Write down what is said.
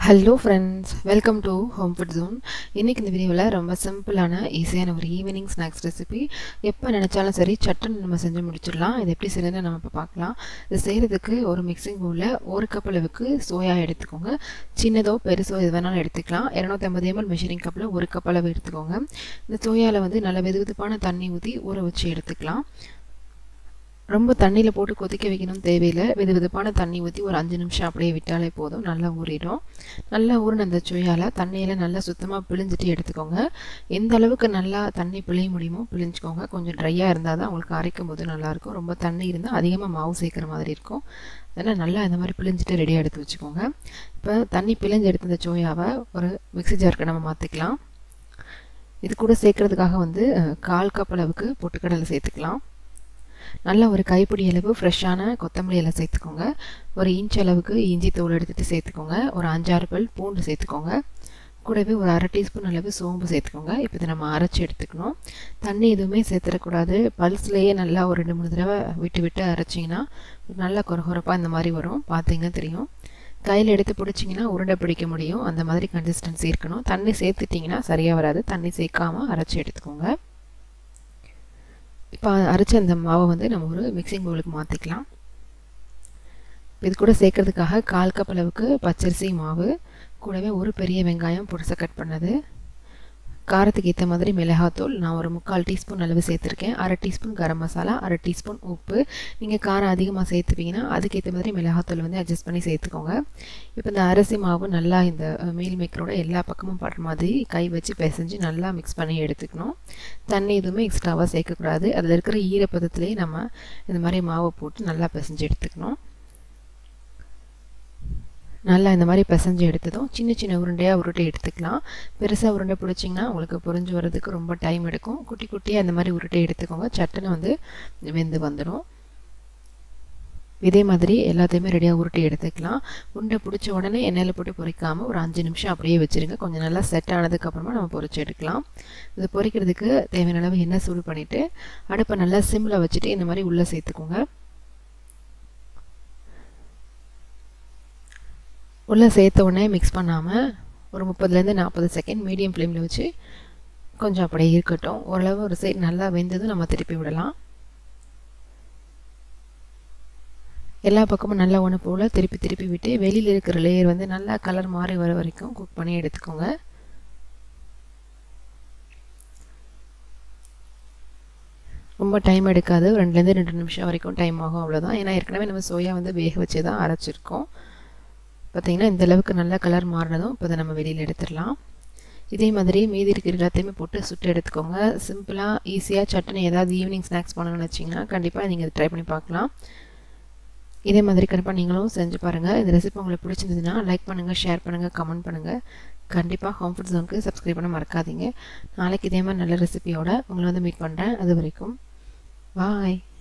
hello friends welcome to home food zone இன்றைக்கி இந்த வீடியோவில் ரொம்ப சிம்பிளான ஈஸியான ஒரு ஈவினிங் ஸ்நாக்ஸ் ரெசிபி எப்போ நினச்சாலும் சரி சட்டுன்னு நம்ம செஞ்சு முடிச்சிடலாம் இது எப்படி செய்யணும்னு நம்ம இப்போ பார்க்கலாம் இது செய்கிறதுக்கு ஒரு மிக்சிங் பவுலில் ஒரு கப் அளவுக்கு சோயா எடுத்துக்கோங்க சின்னதோ பெருசோ எது வேணாலும் எடுத்துக்கலாம் இரநூத்தி ஐம்பது எம்எல் மெஷரிங் கப்பில் ஒரு கப் அளவு எடுத்துக்கோங்க இந்த சோயாவில் வந்து நல்ல வெது வெதுப்பான தண்ணி ஊற்றி ஊற வச்சு எடுத்துக்கலாம் ரொம்ப தண்ணியில் போட்டு கொதிக்க வைக்கணும் தேவையில்லை வெது வெதுப்பான தண்ணி ஊற்றி ஒரு அஞ்சு நிமிஷம் அப்படியே விட்டாலே போதும் நல்லா ஊறிடும் நல்லா ஊறின அந்த சுயால் தண்ணியில் நல்லா சுத்தமாக பிழிஞ்சிட்டு எடுத்துக்கோங்க எந்த அளவுக்கு நல்லா தண்ணி பிழிய முடியுமோ பிழிஞ்சிக்கோங்க கொஞ்சம் ட்ரையாக இருந்தால் தான் உங்களுக்கு அரைக்கும் போது நல்லாயிருக்கும் ரொம்ப தண்ணி இருந்தால் அதிகமாக மாவு சேர்க்குற மாதிரி இருக்கும் அதனால் நல்லா இந்த மாதிரி பிழிஞ்சிட்டு ரெடியாக எடுத்து வச்சுக்கோங்க இப்போ தண்ணி பிழிஞ்சு எடுத்த இந்த சோயாவை ஒரு மிக்சி ஜாருக்கு நம்ம மாற்றிக்கலாம் இது கூட சேர்க்குறதுக்காக வந்து கால் கப் அளவுக்கு பொட்டுக்கடலை சேர்த்துக்கலாம் நல்ல ஒரு கைப்பிடி அளவு ஃப்ரெஷ்ஷான கொத்தமல்லி எல்லாம் சேர்த்துக்கோங்க ஒரு இன்ச் அளவுக்கு இஞ்சி தூள் எடுத்துகிட்டு சேர்த்துக்கோங்க ஒரு அஞ்சாறு பல் பூண்டு சேர்த்துக்கோங்க கூடவே ஒரு அரை டீஸ்பூன் அளவு சோம்பு சேர்த்துக்கோங்க இப்போ இதை நம்ம அரைச்சி எடுத்துக்கணும் தண்ணி எதுவுமே சேர்த்துடக்கூடாது பல்ஸ்லேயே நல்லா ஒரு ரெண்டு மூணு தடவை விட்டு விட்டு அரைச்சிங்கன்னா நல்லா குறகுறப்பாக இந்த மாதிரி வரும் பார்த்தீங்கன்னா தெரியும் கையில் எடுத்து பிடிச்சிங்கன்னா உருண்டை பிடிக்க முடியும் அந்த மாதிரி கன்சிஸ்டன்சி இருக்கணும் தண்ணி சேர்த்துட்டிங்கன்னா சரியாக வராது தண்ணி சேர்க்காமல் அரைச்சி எடுத்துக்கோங்க இப்போ அரைச்ச அந்த மாவை வந்து நம்ம ஒரு மிக்சிங் பவுலுக்கு மாற்றிக்கலாம் இது கூட சேர்க்கறதுக்காக கால் கப் அளவுக்கு பச்சரிசி மாவு கூடவே ஒரு பெரிய வெங்காயம் புதுசாக கட் பண்ணது காரத்துக்கு ஏற்ற மாதிரி மிளகாத்தூள் நான் ஒரு முக்கால் டீஸ்பூன் அளவு சேர்த்துருக்கேன் அரை டீஸ்பூன் கரம் மசாலா அரை டீஸ்பூன் உப்பு நீங்கள் காரம் அதிகமாக சேர்த்துப்பீங்கன்னா அதுக்கேற்ற மாதிரி மிளகாத்தூள் வந்து அட்ஜஸ்ட் பண்ணி சேர்த்துக்கோங்க இப்போ இந்த அரிசி மாவு நல்லா இந்த மீல் மேக்கரோட எல்லா பக்கமும் படுற மாதிரி கை வச்சு பிசைஞ்சு நல்லா மிக்ஸ் பண்ணி எடுத்துக்கணும் தண்ணி எதுவுமே எக்ஸ்ட்ராவாக சேர்க்கக்கூடாது அதில் இருக்கிற ஈரப்பதத்துலேயே நம்ம இந்த மாதிரி மாவை போட்டு நல்லா பிசைஞ்சு எடுத்துக்கணும் நல்லா இந்த மாதிரி பிசைஞ்சு எடுத்ததும் சின்ன சின்ன உருண்டையாக உருட்டை எடுத்துக்கலாம் பெருசாக உருண்டை பிடிச்சிங்கன்னா உங்களுக்கு புரிஞ்சு வர்றதுக்கு ரொம்ப டைம் எடுக்கும் குட்டி குட்டியாக இந்த மாதிரி உருட்டை எடுத்துக்கோங்க சட்டுன்னு வந்து வெந்து வந்துடும் இதே மாதிரி எல்லாத்தையுமே ரெடியாக உருட்டி எடுத்துக்கலாம் உருண்டை பிடிச்ச உடனே எண்ணெயில் போட்டு பொறிக்காமல் ஒரு அஞ்சு நிமிஷம் அப்படியே வச்சுருங்க கொஞ்சம் நல்லா செட் ஆனதுக்கப்புறமா நம்ம பொறிச்சு எடுக்கலாம் இது பொறிக்கிறதுக்கு தேவையான அளவு எண்ணெய் சூடு பண்ணிவிட்டு அடுப்பை நல்லா சிம்மில் வச்சுட்டு இந்த மாதிரி உள்ளே சேர்த்துக்கோங்க உள்ளே சேர்த்த உடனே மிக்ஸ் பண்ணாமல் ஒரு முப்பதுலேருந்து நாற்பது செகண்ட் மீடியம் ஃப்ளேமில் வச்சு கொஞ்சம் அப்படியே இருக்கட்டும் ஓரளவு ஒரு சைடு நல்லா வெந்ததும் நம்ம திருப்பி விடலாம் எல்லா பக்கமும் நல்லா ஒன்று போல் திருப்பி திருப்பி விட்டு வெளியில் இருக்கிற லேயர் வந்து நல்லா கலர் மாறி வர வரைக்கும் குக் பண்ணி எடுத்துக்கோங்க ரொம்ப டைம் எடுக்காது ரெண்டுலேருந்து ரெண்டு நிமிஷம் வரைக்கும் டைம் ஆகும் அவ்வளோதான் ஏன்னா ஏற்கனவே நம்ம சோயா வந்து வேக வச்சு தான் அரைச்சிருக்கோம் பார்த்திங்கன்னா இந்த அளவுக்கு நல்ல கலர் மாறினதும் இப்போ அதை நம்ம வெளியில் எடுத்துடலாம் இதே மாதிரி மீதி இருக்கிற எல்லாத்தையுமே போட்டு சுட்டு எடுத்துக்கோங்க சிம்பிளாக ஈஸியாக சட்னி ஏதாவது ஈவினிங் ஸ்நாக்ஸ் பண்ணணும்னு வச்சிங்கன்னா கண்டிப்பாக நீங்கள் ட்ரை பண்ணி பார்க்கலாம் இதே மாதிரி கண்டிப்பாக நீங்களும் செஞ்சு பாருங்கள் இந்த ரெசிபி உங்களுக்கு பிடிச்சிருந்ததுன்னா லைக் பண்ணுங்கள் ஷேர் பண்ணுங்கள் கமெண்ட் பண்ணுங்கள் கண்டிப்பாக ஹோம் ஃபுட் ஜோனுக்கு சப்ஸ்கிரைப் பண்ண மறக்காதீங்க நாளைக்கு இதே மாதிரி நல்ல ரெசிபியோட உங்களை வந்து மீட் பண்ணுறேன் அது வரைக்கும் பாய்